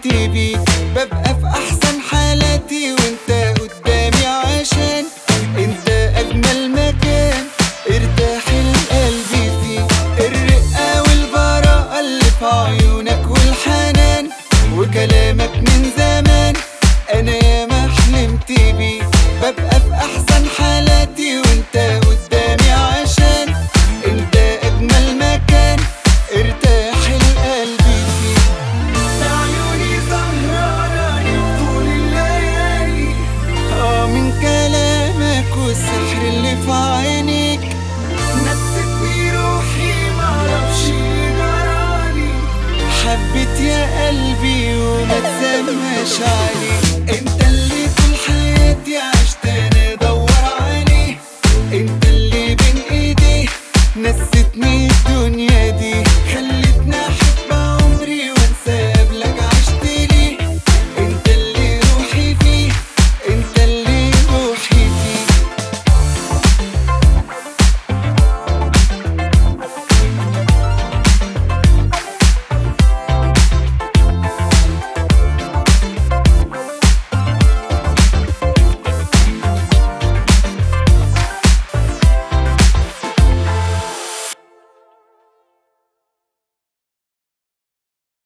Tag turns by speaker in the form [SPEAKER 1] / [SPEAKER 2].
[SPEAKER 1] بيك ببقى في احسن حالاتي وانت قدامي عشان انت اجمل مكان ارتاح القلب فيه الرقة والبراءة اللي في عيونك والحنان وكلامك من زمان انا ياما حلمت بيه ببقى في احسن حالاتي وانت قدامي عشان انت اجمل مكان ارتاح القلب فيه عيوني سهرانة طول الليالي اه من كلامك والسحر اللي في عينيك نستني روحي معرفش اللي جرالي حبيت يا قلبي وما تسماش عليك